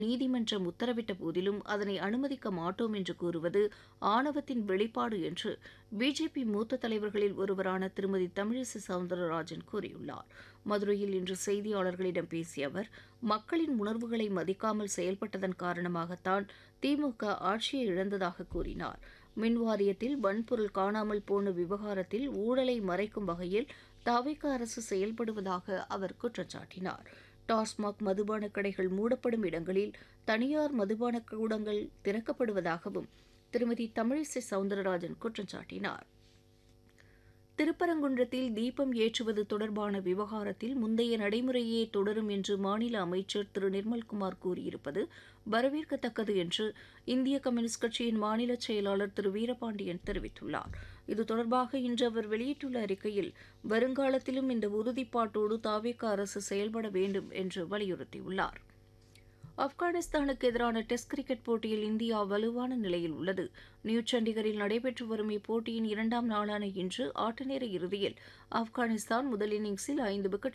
நீதிமன்றம் உத்தரவிட்ட போதிலும் அதனை அனுமதிக்க மாட்டோம் என்று கூறுவது ஆணவத்தின் வெளிப்பாடு என்று பிஜேபி மூத்த தலைவர்களில் ஒருவரான திருமதி தமிழிசை சவுந்தரராஜன் கூறியுள்ளார் மதுரையில் இன்று செய்தியாளர்களிடம் பேசிய அவர் மக்களின் உணர்வுகளை மதிக்காமல் செயல்பட்டதன் காரணமாகத்தான் திமுக ஆட்சியை இழந்ததாக கூறினார் மின் வாரியத்தில் வன்பொருள் காணாமல் போன விவகாரத்தில் ஊழலை மறைக்கும் வகையில் தவிக அரசு செயல்படுவதாக அவர் குற்றம் சாட்டினார் டாஸ்மாக் மதுபான கடைகள் மூடப்படும் இடங்களில் தனியார் மதுபான கூடங்கள் திறக்கப்படுவதாகவும் திருமதி தமிழிசை சவுந்தரராஜன் குற்றம் சாட்டினார் திருப்பரங்குன்றத்தில் தீபம் ஏற்றுவது தொடர்பான விவகாரத்தில் முந்தைய நடைமுறையே தொடரும் என்று மாநில அமைச்சர் திரு நிர்மல்குமார் கூறியிருப்பது வரவேற்கத்தக்கது என்று இந்திய கம்யூனிஸ்ட் கட்சியின் மாநில செயலாளர் திரு வீரபாண்டியன் தெரிவித்துள்ளார் இது தொடர்பாக இன்று அவர் வெளியிட்டுள்ள அறிக்கையில் வருங்காலத்திலும் இந்த உறுதிப்பாட்டோடு தாவேக அரசு செயல்பட வேண்டும் என்று வலியுறுத்தியுள்ளார் ஆப்கானிஸ்தானுக்கு எதிரான டெஸ்ட் கிரிக்கெட் போட்டியில் இந்தியா வலுவான நிலையில் உள்ளது நியூ சண்டிகரில் நடைபெற்று வரும் இப்போட்டியின் இரண்டாம் நாளான இன்று ஆட்டநேர இறுதியில் ஆப்கானிஸ்தான் முதல் இன்னிங்ஸில் ஐந்து விக்கெட்